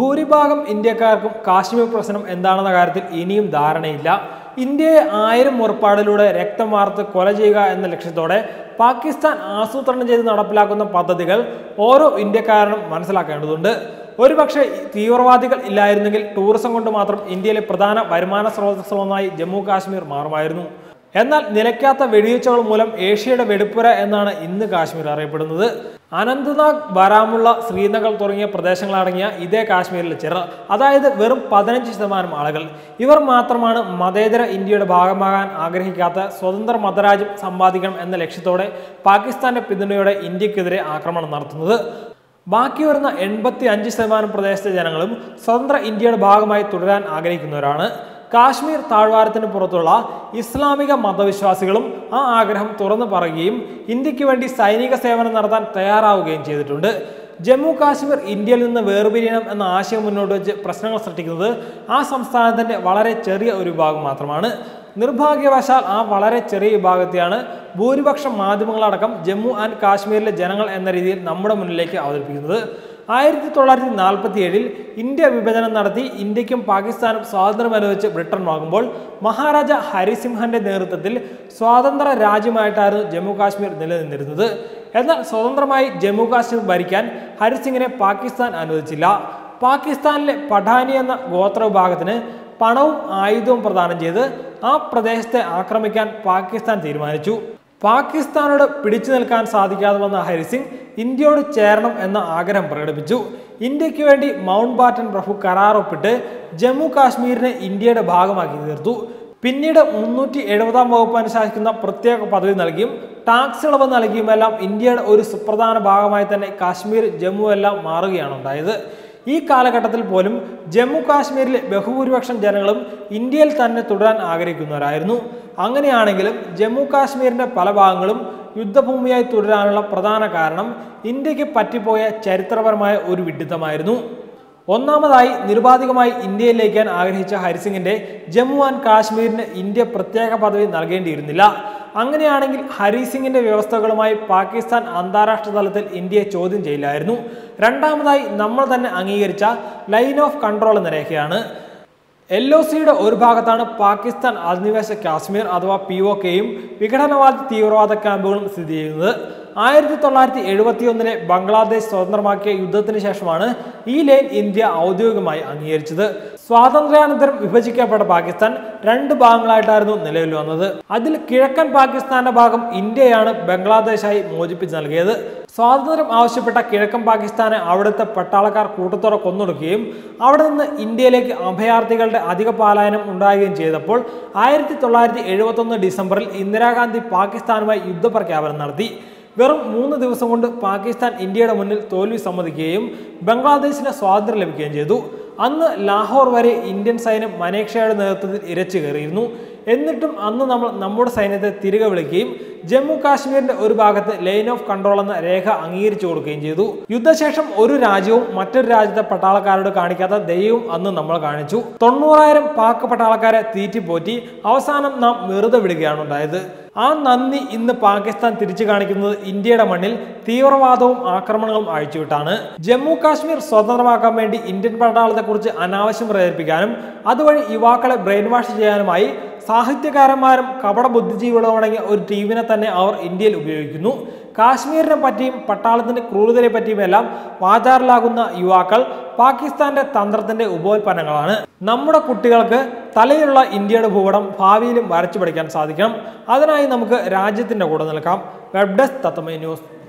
ഭൂരിഭാഗം ഇന്ത്യക്കാർക്കും കാശ്മീർ പ്രശ്നം എന്താണെന്ന കാര്യത്തിൽ ഇനിയും ധാരണയില്ല ഇന്ത്യയെ ആയിരം മുറപ്പാടിലൂടെ രക്തം വാർത്ത് കൊല ചെയ്യുക എന്ന ലക്ഷ്യത്തോടെ പാകിസ്ഥാൻ ആസൂത്രണം ചെയ്ത് നടപ്പിലാക്കുന്ന പദ്ധതികൾ ഓരോ ഇന്ത്യക്കാരനും മനസ്സിലാക്കേണ്ടതുണ്ട് ഒരുപക്ഷെ തീവ്രവാദികൾ ഇല്ലായിരുന്നെങ്കിൽ ടൂറിസം കൊണ്ട് മാത്രം ഇന്ത്യയിലെ പ്രധാന വരുമാന സ്രോതസ്സുകളൊന്നായി ജമ്മു കാശ്മീർ മാറുമായിരുന്നു എന്നാൽ നിലയ്ക്കാത്ത വെടിവെച്ചകൾ മൂലം ഏഷ്യയുടെ വെടിപ്പുര എന്നാണ് ഇന്ന് കാശ്മീർ അറിയപ്പെടുന്നത് അനന്ത്നാഗ് ബാരാമുള്ള ശ്രീനഗർ തുടങ്ങിയ പ്രദേശങ്ങളടങ്ങിയ ഇതേ കാശ്മീരിലെ ചിറ അതായത് വെറും പതിനഞ്ച് ശതമാനം ആളുകൾ ഇവർ മാത്രമാണ് മതേതര ഇന്ത്യയുടെ ഭാഗമാകാൻ ആഗ്രഹിക്കാത്ത സ്വതന്ത്ര മതരാജ്യം സമ്പാദിക്കണം എന്ന ലക്ഷ്യത്തോടെ പാകിസ്ഥാന്റെ പിന്തുണയോടെ ഇന്ത്യക്കെതിരെ ആക്രമണം നടത്തുന്നത് ബാക്കി വരുന്ന എൺപത്തി അഞ്ച് ശതമാനം പ്രദേശത്തെ ജനങ്ങളും സ്വതന്ത്ര ഇന്ത്യയുടെ ഭാഗമായി തുടരാൻ ആഗ്രഹിക്കുന്നവരാണ് കാശ്മീർ താഴ്വാരത്തിന് പുറത്തുള്ള ഇസ്ലാമിക മതവിശ്വാസികളും ആ ആഗ്രഹം തുറന്നു പറയുകയും ഇന്ത്യക്ക് വേണ്ടി സൈനിക സേവനം നടത്താൻ തയ്യാറാവുകയും ചെയ്തിട്ടുണ്ട് ജമ്മു കാശ്മീർ ഇന്ത്യയിൽ നിന്ന് വേർപിരിയണം എന്ന ആശയം മുന്നോട്ട് വെച്ച് പ്രശ്നങ്ങൾ സൃഷ്ടിക്കുന്നത് ആ സംസ്ഥാനത്തിന്റെ വളരെ ചെറിയ ഒരു വിഭാഗം മാത്രമാണ് നിർഭാഗ്യവശാൽ ആ വളരെ ചെറിയ വിഭാഗത്തെയാണ് ഭൂരിപക്ഷം മാധ്യമങ്ങളടക്കം ജമ്മു ആൻഡ് കാശ്മീരിലെ ജനങ്ങൾ എന്ന രീതിയിൽ നമ്മുടെ മുന്നിലേക്ക് അവതരിപ്പിക്കുന്നത് ആയിരത്തി തൊള്ളായിരത്തി നാൽപ്പത്തി ഏഴിൽ ഇന്ത്യ വിഭജനം നടത്തി ഇന്ത്യക്കും പാകിസ്ഥാനും സ്വാതന്ത്ര്യം അനുവദിച്ച് ബ്രിട്ടൻ വാങ്ങുമ്പോൾ മഹാരാജ ഹരിസിംഹന്റെ നേതൃത്വത്തിൽ സ്വതന്ത്ര രാജ്യമായിട്ടായിരുന്നു ജമ്മു കാശ്മീർ നിലനിന്നിരുന്നത് എന്നാൽ സ്വതന്ത്രമായി ജമ്മു കാശ്മീർ ഭരിക്കാൻ ഹരിസിംഗിനെ പാകിസ്ഥാൻ അനുവദിച്ചില്ല പാകിസ്ഥാനിലെ പഠാനി എന്ന ഗോത്ര വിഭാഗത്തിന് പണവും ആയുധവും പ്രദാനം ചെയ്ത് ആ പ്രദേശത്തെ ആക്രമിക്കാൻ പാകിസ്ഥാൻ തീരുമാനിച്ചു പാകിസ്ഥാനോട് പിടിച്ചു നിൽക്കാൻ സാധിക്കാതെ വന്ന ഹരിസിംഗ് ഇന്ത്യയോട് ചേരണം എന്ന ആഗ്രഹം പ്രകടിപ്പിച്ചു ഇന്ത്യക്ക് വേണ്ടി മൗണ്ട് ബാറ്റൻ പ്രഭു കരാർ ഒപ്പിട്ട് ജമ്മു കാശ്മീരിനെ ഇന്ത്യയുടെ ഭാഗമാക്കി തീർത്തു പിന്നീട് മുന്നൂറ്റി എഴുപതാം വകുപ്പ് അനുശാസിക്കുന്ന പ്രത്യേക പദവി നൽകിയും ടാക്സ് ഇളവ് നൽകിയുമെല്ലാം ഇന്ത്യയുടെ ഒരു സുപ്രധാന ഭാഗമായി തന്നെ കാശ്മീർ ജമ്മു എല്ലാം മാറുകയാണ് ഉണ്ടായത് ഈ കാലഘട്ടത്തിൽ പോലും ജമ്മു കാശ്മീരിലെ ബഹുഭൂരിപക്ഷം ജനങ്ങളും ഇന്ത്യയിൽ തന്നെ തുടരാൻ ആഗ്രഹിക്കുന്നവരായിരുന്നു അങ്ങനെയാണെങ്കിലും ജമ്മു കാശ്മീരിന്റെ പല ഭാഗങ്ങളും യുദ്ധഭൂമിയായി തുടരാനുള്ള പ്രധാന കാരണം ഇന്ത്യക്ക് പറ്റിപ്പോയ ചരിത്രപരമായ ഒരു വിഡിത്തമായിരുന്നു ഒന്നാമതായി നിരുപാധികമായി ഇന്ത്യയിൽ ലയിക്കാൻ ആഗ്രഹിച്ച ഹരിസിംഗിന്റെ ജമ്മു ആൻഡ് കാശ്മീരിന് ഇന്ത്യ പ്രത്യേക പദവി നൽകേണ്ടിയിരുന്നില്ല അങ്ങനെയാണെങ്കിൽ ഹരിസിംഗിന്റെ വ്യവസ്ഥകളുമായി പാകിസ്ഥാൻ അന്താരാഷ്ട്ര തലത്തിൽ ഇന്ത്യയെ ചോദ്യം ചെയ്യില്ലായിരുന്നു രണ്ടാമതായി നമ്മൾ തന്നെ അംഗീകരിച്ച ലൈൻ ഓഫ് കൺട്രോൾ എന്ന രേഖയാണ് എൽ ഒ സിയുടെ ഒരു ഭാഗത്താണ് പാകിസ്ഥാൻ അധിനിവേശ കാശ്മീർ അഥവാ പി ഒ കെയും വിഘടനവാദി തീവ്രവാദ ക്യാമ്പുകളും സ്ഥിതി ചെയ്യുന്നത് ആയിരത്തി തൊള്ളായിരത്തി എഴുപത്തി ഒന്നിലെ ബംഗ്ലാദേശ് സ്വതന്ത്രമാക്കിയ യുദ്ധത്തിന് ശേഷമാണ് ഈ ലൈൻ ഇന്ത്യ ഔദ്യോഗികമായി അംഗീകരിച്ചത് സ്വാതന്ത്ര്യാനന്തരം വിഭജിക്കപ്പെട്ട പാകിസ്ഥാൻ രണ്ട് ഭാഗങ്ങളായിട്ടായിരുന്നു നിലവിൽ വന്നത് അതിൽ കിഴക്കൻ പാകിസ്ഥാന്റെ ഭാഗം ഇന്ത്യയാണ് ബംഗ്ലാദേശായി മോചിപ്പിച്ച് നൽകിയത് സ്വാതന്ത്ര്യം ആവശ്യപ്പെട്ട കിഴക്കൻ പാകിസ്ഥാനെ അവിടുത്തെ പട്ടാളക്കാർ കൂട്ടത്തോടെ കൊന്നൊടുക്കുകയും അവിടെ നിന്ന് ഇന്ത്യയിലേക്ക് അഭയാർത്ഥികളുടെ അധിക പലായനം ഉണ്ടാകുകയും ചെയ്തപ്പോൾ ആയിരത്തി തൊള്ളായിരത്തി എഴുപത്തൊന്ന് ഡിസംബറിൽ ഇന്ദിരാഗാന്ധി പാകിസ്ഥാനുമായി യുദ്ധപ്രഖ്യാപനം നടത്തി വെറും മൂന്ന് ദിവസം കൊണ്ട് പാകിസ്ഥാൻ ഇന്ത്യയുടെ മുന്നിൽ തോൽവി സമ്മതിക്കുകയും ബംഗ്ലാദേശിന് സ്വാതന്ത്ര്യം ലഭിക്കുകയും ചെയ്തു അന്ന് ലാഹോർ വരെ ഇന്ത്യൻ സൈന്യം മനേക്ഷയുടെ നേതൃത്വത്തിൽ ഇരച്ചു കയറിയിരുന്നു എന്നിട്ടും അന്ന് നമ്മൾ നമ്മുടെ സൈന്യത്തെ തിരികെ വിളിക്കുകയും ജമ്മു കാശ്മീരിന്റെ ഒരു ഭാഗത്ത് ലൈൻ ഓഫ് കൺട്രോൾ എന്ന രേഖ അംഗീകരിച്ചു കൊടുക്കുകയും ചെയ്തു യുദ്ധശേഷം ഒരു രാജ്യവും മറ്റൊരു രാജ്യത്തെ പട്ടാളക്കാരോട് കാണിക്കാത്ത ദയവും അന്ന് നമ്മൾ കാണിച്ചു തൊണ്ണൂറായിരം പാക് പട്ടാളക്കാരെ തീറ്റിപ്പോറ്റി അവസാനം നാം വെറുതെ വിടുകയാണ് ഉണ്ടായത് ആ നന്ദി ഇന്ന് പാകിസ്ഥാൻ തിരിച്ചു കാണിക്കുന്നത് ഇന്ത്യയുടെ മണ്ണിൽ തീവ്രവാദവും ആക്രമണങ്ങളും അഴിച്ചുവിട്ടാണ് ജമ്മു കാശ്മീർ സ്വതന്ത്രമാക്കാൻ വേണ്ടി ഇന്ത്യൻ പട്ടാളത്തെക്കുറിച്ച് അനാവശ്യം പ്രചരിപ്പിക്കാനും അതുവഴി യുവാക്കളെ ബ്രെയിൻ വാഷ് ചെയ്യാനുമായി സാഹിത്യകാരന്മാരും കപട ബുദ്ധിജീവികളും അടങ്ങിയ ഒരു ടീമിനെ തന്നെ അവർ ഇന്ത്യയിൽ ഉപയോഗിക്കുന്നു കാശ്മീരിനെ പറ്റിയും പട്ടാളത്തിന്റെ ക്രൂരതയെ പറ്റിയുമെല്ലാം വാചാറിലാകുന്ന യുവാക്കൾ പാകിസ്ഥാന്റെ തന്ത്രത്തിന്റെ ഉപോൽപ്പന്നങ്ങളാണ് നമ്മുടെ കുട്ടികൾക്ക് തലയിലുള്ള ഇന്ത്യയുടെ ഭൂപടം ഭാവിയിലും വരച്ചു പഠിക്കാൻ സാധിക്കണം അതിനായി നമുക്ക് രാജ്യത്തിന്റെ കൂടെ നിൽക്കാം വെബ് ഡെസ്ക് തത്തമൈ ന്യൂസ്